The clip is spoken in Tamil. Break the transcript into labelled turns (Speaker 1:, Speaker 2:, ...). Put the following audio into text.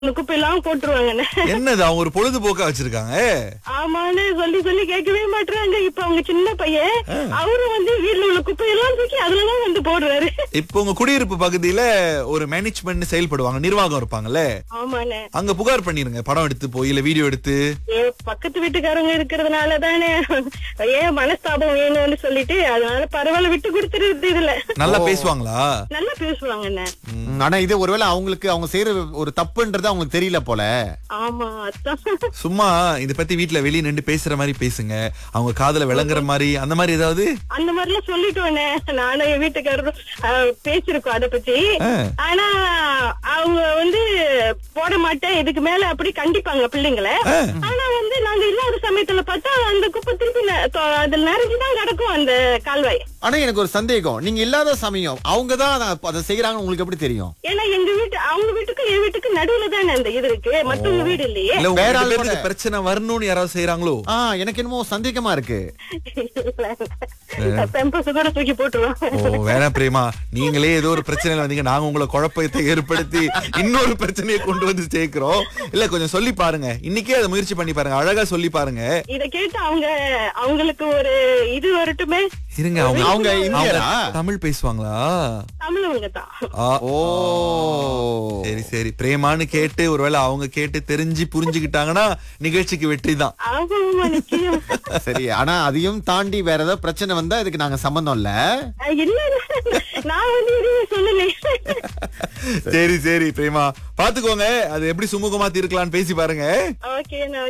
Speaker 1: இந்த குப்பையெல்லாம் போட்டுருவாங்கண்ணே
Speaker 2: என்னது அவங்க ஒரு பொழுதுபோக்கா வச்சிருக்காங்க
Speaker 1: ஆமான்னு சொல்லி சொல்லி கேட்கவே மாட்டாங்க இப்ப அவங்க சின்ன பையன் அவரும் வந்து வீட்டுல உள்ள குப்பையெல்லாம் தூக்கி அதுலதான் வந்து போடுறாரு
Speaker 2: இப்போ உங்க குடியிருப்பு பகுதியில ஒரு மேனேஜ்மெண்ட் செயல்படுவாங்க நிர்வாகம் இருப்பாங்கல்ல
Speaker 1: ஆமாண்ணே
Speaker 2: அங்க புகார் பண்ணிருங்க படம் எடுத்து போய் இல்ல வீடியோ எடுத்து
Speaker 1: ஏ பக்கத்து வீட்டுக்காரங்க இருக்கிறதுனால தானே ஏன் மனஸ்தாபம் வேணும்னு சொல்லிட்டு அதனால பரவாயில்ல விட்டு கொடுத்துருது இதுல
Speaker 2: நல்லா பேசுவாங்களா
Speaker 1: நல்லா பேசுவாங்கண்ணே
Speaker 3: ம், ஆனா இது ஒருவேளை அவங்களுக்கு அவங்க செய்யற ஒரு தப்புன்றது அவங்களுக்கு தெரியல போல
Speaker 1: ஆமா அதான்
Speaker 2: சும்மா இத பத்தி வீட்ல வெளிய நின்று பேசுற மாதிரி பேசுங்க அவங்க காதுல விளங்குற மாதிரி அந்த மாதிரி ஏதாவது
Speaker 1: அந்த மாதிரிலாம் சொல்லிட்டோண்ணே நானும் என் வீட்டுக்காரரும் அஹ், பேசியிருக்கோம் அத பத்தி ஆனா அவங்க வந்து போட மாட்டேன் இதுக்கு மேல அப்படி கண்டிப்பாங்க பிள்ளைங்களை ஆனா வந்து நாங்க இல்லாத சமயத்துல பார்த்தா அந்த குப்பை திருப்பி ந- தொ- அதுல நிறைஞ்சுதான் கிடக்கும் அந்த கால்வாய்
Speaker 3: ஆனா எனக்கு ஒரு சந்தேகம் நீங்க இல்லாத சமயம் அவங்க தான் அதை செய்யறாங்கன்னு உங்களுக்கு எப்படி தெரியும்
Speaker 1: ஏன்னா எங்க வீட்டு அவங்க வீட்டுக்கு என் வீட்டுக்கு நடுவுல தானே அந்த இது இருக்கு மத்தவங்க வீடு இல்லையே
Speaker 2: இல்ல உங்க
Speaker 3: வேற
Speaker 2: ரெண்டு
Speaker 3: ஆள்
Speaker 2: பேருக்கு
Speaker 3: கூட.
Speaker 2: பிரச்சனை வரணும்னு யாராவது செய்யறாங்களோ
Speaker 3: ஆ எனக்கு என்னமோ சந்தேகமா இருக்கு
Speaker 1: பெம்பஸ் கூட தூக்கி போட்டுருவோம்
Speaker 2: ஓ வேணாம் பிரேமா நீங்களே ஏதோ ஒரு பிரச்சனையில வந்தீங்க நாங்க உங்களை குழப்பத்தை ஏற்படுத்தி இன்னொரு பிரச்சனையை கொண்டு வந்து சேர்க்கிறோம் இல்ல கொஞ்சம் சொல்லி பாருங்க இன்னைக்கே அதை முயற்சி பண்ணி பாருங்க அழகா சொல்லி பாருங்க
Speaker 1: இத கேட்டு அவங்க அவங்களுக்கு ஒரு இது வரட்டுமே
Speaker 2: இருங்க அவங்க
Speaker 3: அவங்க இந்தியரா
Speaker 2: தமிழ் பேசுவாங்களா
Speaker 1: தமிழவங்க தான்
Speaker 2: ஆ,
Speaker 3: ஓ
Speaker 2: சரி சரி பிரேமான்னு கேட்டு ஒருவேளை அவங்க கேட்டு தெரிஞ்சு புரிஞ்சுக்கிட்டாங்கன்னா நிகழ்ச்சிக்கு வெற்றி தான்
Speaker 1: ஆமா ஆமா நிச்சயம்
Speaker 3: சரி ஆனா அதையும் தாண்டி வேற ஏதாவது பிரச்சனை வந்தா இதுக்கு நாங்க சம்பந்தம் இல்ல
Speaker 1: அஹ் இல்ல இல்ல. நான் வந்து எதுவும் சொல்லலை
Speaker 2: சரி சரி பிரேமா பாத்துக்கோங்க அது எப்படி சுமூகமா தீர்க்கலாம்னு பேசி பாருங்க
Speaker 1: ஓகே